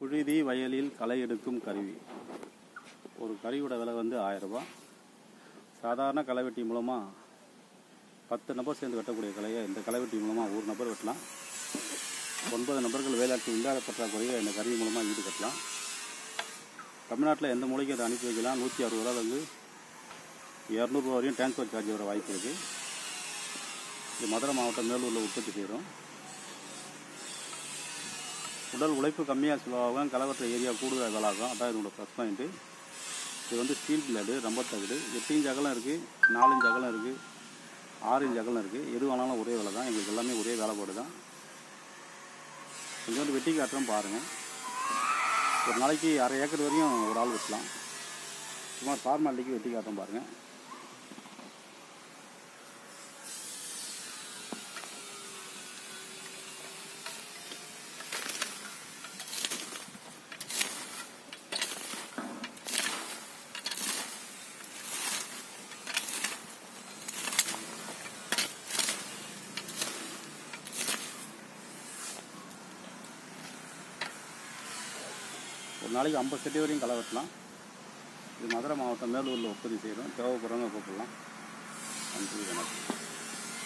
புழுதி வயலில் களை எடுக்கும் கருவி ஒரு கருவியோட விலை வந்து ஆயிரம் ரூபாய் சாதாரண களைவெட்டி மூலமாக பத்து நபர் சேர்ந்து வெட்டக்கூடிய கலையை இந்த களைவெட்டி மூலமாக ஒரு நபர் வெட்டலாம் ஒன்பது நபர்கள் வேலையாட்கள் இல்லாத பற்றாக்குறையை இந்த கருவி மூலமாக ஈடுகட்டலாம் தமிழ்நாட்டில் எந்த மூலைக்கும் அதை அனுப்பி வைக்கலாம் நூற்றி அறுபது ரூபாலேருந்து இரநூறுவா வரையும் டிரான்ஸ்போர்ட் சார்ஜ் வர வாய்ப்பு இருக்குது இது மதுரை மாவட்டம் மேலூரில் உற்பத்தி செய்கிறோம் உடல் உழைப்பு கம்மியாக செலவாகும் கலவற்ற ஏரியா கூடுதல் வேலாகும் அதான் இதோட ப்ளஸ் பாயிண்ட்டு இது வந்து ஸ்டீல் பிளேடு ரொம்ப தகுடு எட்டு இன்ச் அகலம் இருக்குது நாலு இன்ச் அகலம் இருக்குது ஆறு இன்ச் அகலம் இருக்குது எது வேணாலும் ஒரே வேலை தான் எங்களுக்கு எல்லாமே ஒரே வேலைப்பாடு தான் கொஞ்சம் வந்து வெட்டி காட்டுறோம் பாருங்கள் ஒரு நாளைக்கு அரை ஏக்கர் வரையும் ஒரு ஆள் வெட்டலாம் சும்மா ஃபார்மாலிட்டிக்கு வெட்டி காட்டுறோம் பாருங்கள் ஒரு நாளைக்கு ஐம்பது செட்டி வரையும் களை வெட்டலாம் இது மதுரை மாவட்டம் மேலூரில் உற்பத்தி செய்கிறோம் தேவைப்படுறவங்க கூப்பிடலாம் நன்றி வணக்கம்